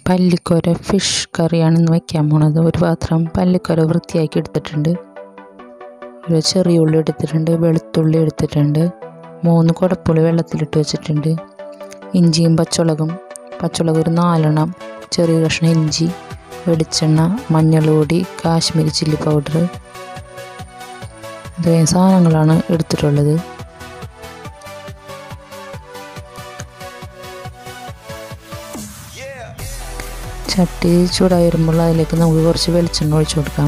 പല്ലിക്കോര fish കറിയാണ് ഇന്ന് വയ്ക്കാൻ പോണത് ഒരു പാത്രം പല്ലിക്കോര വൃത്തിയാക്കി എടുത്തിട്ടുണ്ട് ഒരു ചെറിയ ഉള്ളി എടുത്തിട്ടുണ്ട് വെളുത്തുള്ളി എടുത്തിട്ടുണ്ട് മൂന്ന് കുടപ്പുളി വെള്ളത്തിലിട്ട് വെച്ചിട്ടുണ്ട് ഇഞ്ചിയും പച്ചമുളകും പച്ചമുളക് ഒരു നാലെണ്ണം ചെറിയ കഷ്ണം ഇഞ്ചി വെളിച്ചെണ്ണ മഞ്ഞൾ പൊടി കാശ്മീരി ചില്ലി പൗഡർ ഇത്രയും സാധനങ്ങളാണ് എടുത്തിട്ടുള്ളത് ചട്ടി ചൂടായി വരുമ്പോൾ അതിലേക്ക് നമുക്ക് കുറച്ച് വെളിച്ചെണ്ണ ഒഴിച്ചു കൊടുക്കാം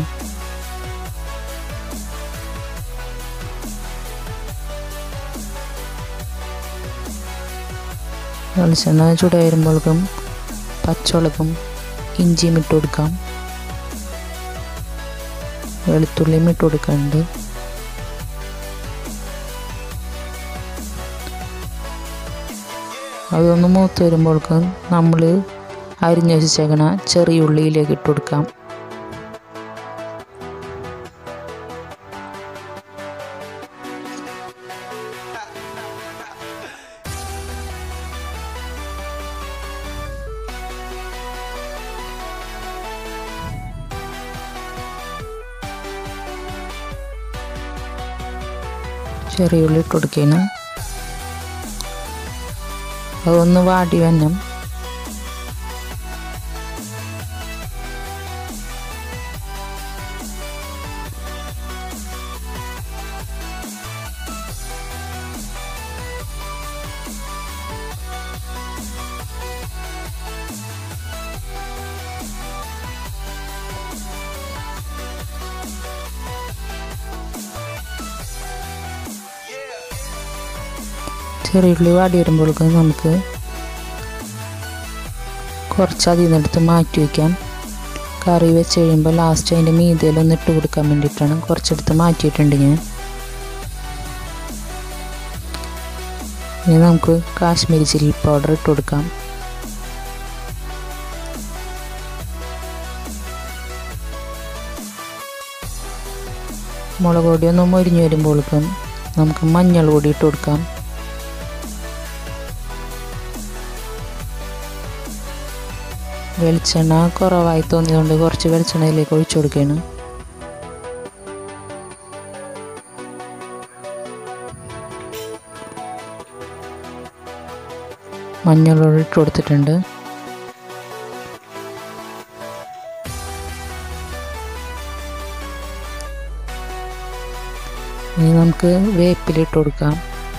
വെളിച്ചെണ്ണ ചൂടായി വരുമ്പോഴേക്കും പച്ചമുളകും ഇഞ്ചിയും ഇട്ട് കൊടുക്കാം വെളുത്തുള്ളിയും ഇട്ട് കൊടുക്കാനുണ്ട് അതൊന്ന് മൂത്ത് വരുമ്പോഴേക്കും നമ്മൾ അരിഞ്ഞു വെച്ചേക്കണ ചെറിയ ഉള്ളിയിലേക്ക് ഇട്ട് കൊടുക്കാം ചെറിയ ഉള്ളി ഇട്ട് കൊടുക്കണം അതൊന്ന് വാടി വന്നം ചെറിയുള്ളി വാടി വരുമ്പോഴേക്കും നമുക്ക് കുറച്ച് അതിൽ നിന്നെടുത്ത് മാറ്റി വയ്ക്കാം കറി വെച്ച് കഴിയുമ്പോൾ ലാസ്റ്റ് അതിൻ്റെ മീതയിലൊന്ന് ഇട്ട് കൊടുക്കാൻ വേണ്ടിയിട്ടാണ് കുറച്ചെടുത്ത് മാറ്റിയിട്ടുണ്ട് ഞാൻ ഇനി നമുക്ക് കാശ്മീരി ചില്ലി പൗഡർ ഇട്ട് കൊടുക്കാം മുളക് പൊടി ഒന്ന് മൊരിഞ്ഞ് വരുമ്പോഴേക്കും നമുക്ക് മഞ്ഞൾ പൊടി ഇട്ട് കൊടുക്കാം വെളിച്ചെണ്ണ കുറവായി തോന്നിയതുകൊണ്ട് കുറച്ച് വെളിച്ചെണ്ണയിലേക്ക് ഒഴിച്ചു കൊടുക്കുകയാണ് മഞ്ഞളോട് ഇട്ട് കൊടുത്തിട്ടുണ്ട് ഇനി നമുക്ക് വേപ്പിലിട്ട് കൊടുക്കാം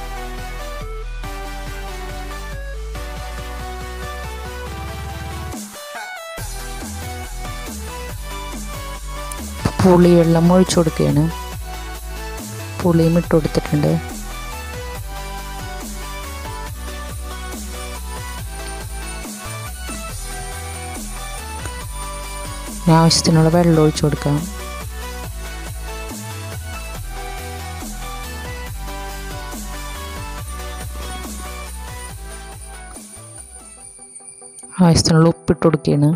പുളി വെള്ളം ഒഴിച്ചു കൊടുക്കുകയാണ് പുളിയും ഇട്ട് കൊടുത്തിട്ടുണ്ട് ആവശ്യത്തിനുള്ള വെള്ളം ഒഴിച്ചു കൊടുക്കാം ആവശ്യത്തിനുള്ള ഉപ്പിട്ട് കൊടുക്കുകയാണ്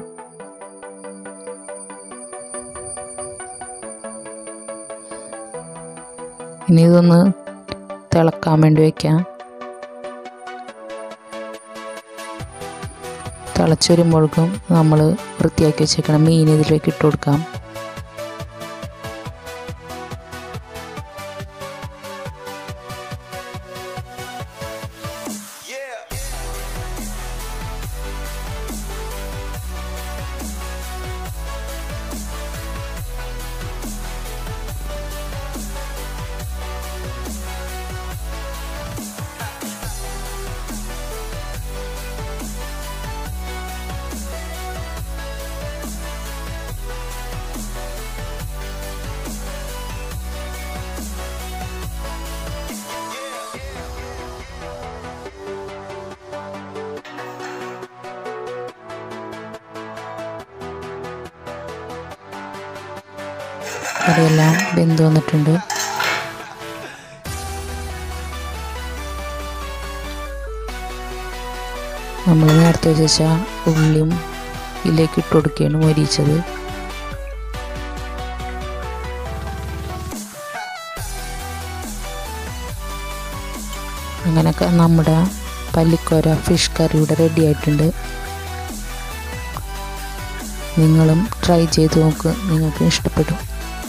ഇനി ഇതൊന്ന് തിളക്കാൻ വേണ്ടി വയ്ക്കാം തിളച്ച് വരുമ്പോഴേക്കും നമ്മൾ വൃത്തിയാക്കി വെച്ചേക്കണ മീൻ ഇതിലേക്ക് ഇട്ട് കൊടുക്കാം കറിയെല്ലാം വെന്ത് വന്നിട്ടുണ്ട് നമ്മൾ നേരത്തെ വെച്ച ഉള്ളിയും ഇതിലേക്ക് ഇട്ട് കൊടുക്കുകയാണ് മൊരിച്ചത് അങ്ങനെയൊക്കെ നമ്മുടെ പല്ലിക്കോര ഫിഷ് കറി ഇവിടെ റെഡി ആയിട്ടുണ്ട് നിങ്ങളും ട്രൈ ചെയ്ത് നോക്ക് നിങ്ങൾക്ക് ഇഷ്ടപ്പെടും